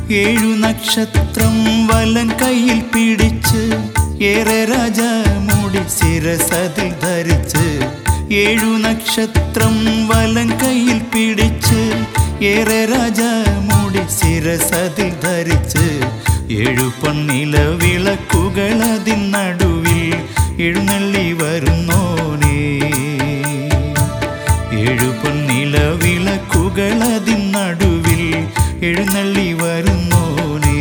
ഏഴു നക്ഷത്രം വലൻ കയ്യിൽ പിടിച്ച് ഏറെ രാജമുടി ശിരസതിൽ ധരിച്ച് ഏഴു നക്ഷത്രം വലൻ കയ്യിൽ പിടിച്ച് ഏറെ രാജമുടി ശിരസതിൽ ധരിച്ച് ഏഴു പൊന്നില വിളക്കുകൾ അതിൻ നടുവിൽ എഴുന്നള്ളി വരുന്നോനേ ഏഴു പൊന്നില വിളക്കുകൾ അതിൻ നടുവിൽ എഴുന്നള്ളി വരുന്നോനേ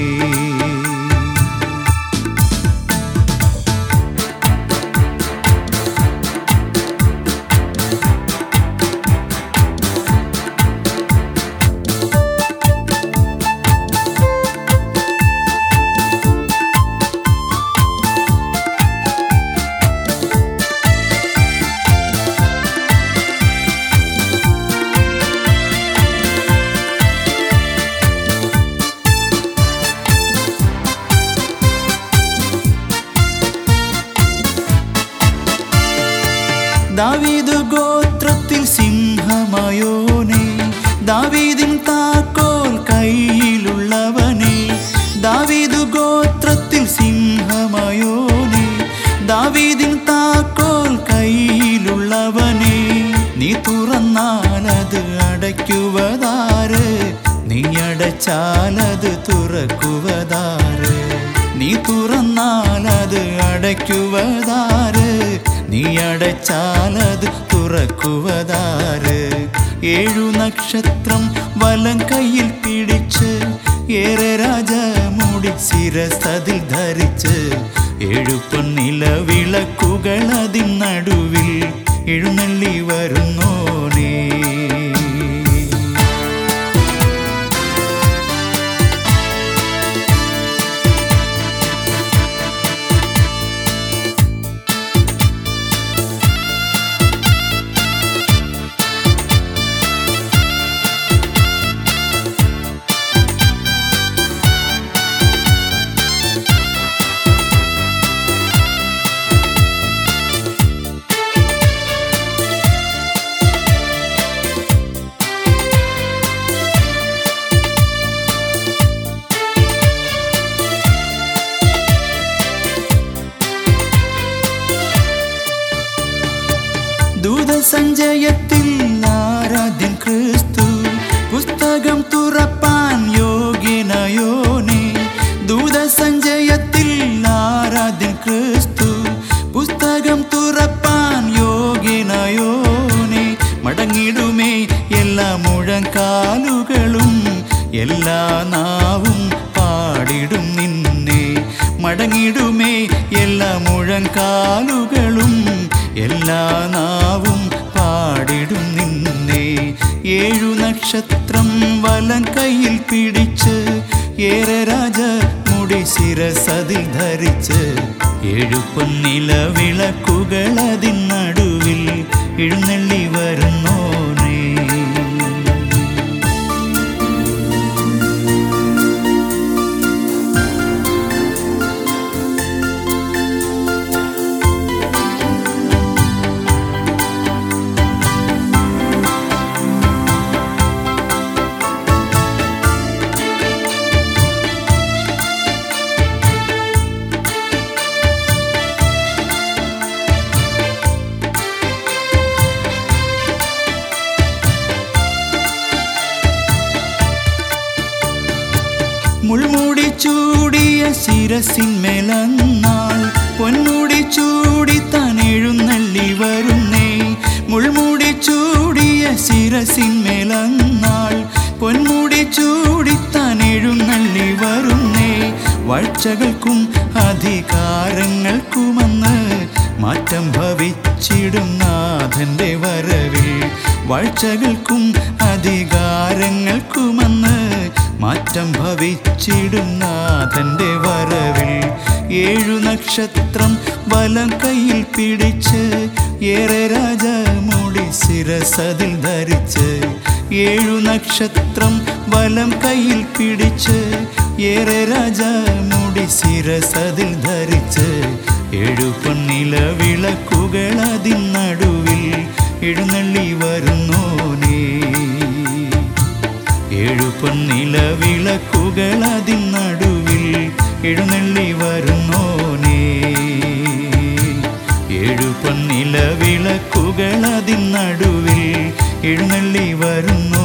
ദാവീദ് ഗോത്രത്തിൽ സിംഹമായോനെ ദാവീദിൻ താക്കോൽ കയ്യിലുള്ളവനെ ദാവീദ് ഗോത്രത്തിൽ സിംഹമായോനെ ദാവീദിൻ താക്കോൽ കയ്യിലുള്ളവനെ നീ തുറന്നാലത് അടയ്ക്കുവതാര് നീ അടച്ചാലത് തുറക്കുവതാര് നീ തുറന്നാലത് അടയ്ക്കുവതാര് നീ അടച്ചാലത് തുറക്കുവതാര് ഏഴു നക്ഷത്രം വലം കയ്യിൽ പിടിച്ച് ഏറെ രാജമുടി ശിരസതിൽ ധരിച്ച് ഏഴു പൊന്നില വിളക്കുകൾ അതിൻ നടുവിൽ എഴുന്നള്ളി വരുന്നോനേ ദൂതസഞ്ചയത്തിൽ ആരാധ്യൻ ക്രിസ്തു പുസ്തകം തുറപ്പാൻ യോഗ്യനയോനെ ദൂതസഞ്ചയത്തിൽ ആരാധ്യൻ ക്രിസ്തു പുസ്തകം തുറപ്പാൻ യോഗ്യനയോനെ മടങ്ങിടുമേ എല്ലാ മുഴങ്കാലുകളും എല്ലാ നാവും പാടിടും നിന്നെ മടങ്ങിടുമേ എല്ലാ മുഴങ്കാലുകളും എല്ലാ നാവും പാടിടും നിന്നെ ഏഴു നക്ഷത്രം വലം കയ്യിൽ പിടിച്ച് ഏറെ രാജ മുടി ശിരസതിൽ ധരിച്ച് ഏഴു പൊന്നില വിളക്കുകൾ അതിൻ നടുവിൽ എഴുന്നള്ളി വരുന്നോനേ മുൾമുടി ചൂടിയ ശിരസിന്മേലന്നാൾ പൊന്മുടി ചൂടി താൻ എഴുന്നള്ളി വരുന്നേ മുൾമുടി ചൂടിയ ശിരസിന്മേലന്നാൾ പൊന്മുടി ചൂടി താൻ എഴുന്നള്ളി വരുന്നേ വാഴ്ചകൾക്കും അധികാരങ്ങൾക്കുമെന്ന് മാറ്റം ഭവിച്ചിടും നാഥന്റെ വരവിൽ വാഴ്ചകൾക്കും അധികാരങ്ങൾക്കുമെന്ന് മാറ്റം ഭവിച്ചിടും നാഥന്റെ വരവിൽ ഏഴു നക്ഷത്രം വലം കയ്യിൽ പിടിച്ച് ഏറെ രാജമുടി ശിരസതിൽ ധരിച്ച് ഏഴു നക്ഷത്രം വലം കയ്യിൽ പിടിച്ച് ഏറെ രാജമുടി ശിരസതിൽ ധരിച്ച് ഏഴു പൊന്നില വിളക്കുകൾ അതിൻ നടുവിൽ എഴുന്നള്ളി വരുന്നോനേ ഏഴു പൊന്നില നിലവിളക്കുകൾ അതിൻ നടുവിൽ എഴുന്നള്ളി വരുന്നോനേ ഏഴു പൊന്നിലവിളക്കുകൾ അതിൻ നടുവിൽ എഴുന്നള്ളി വരുന്നു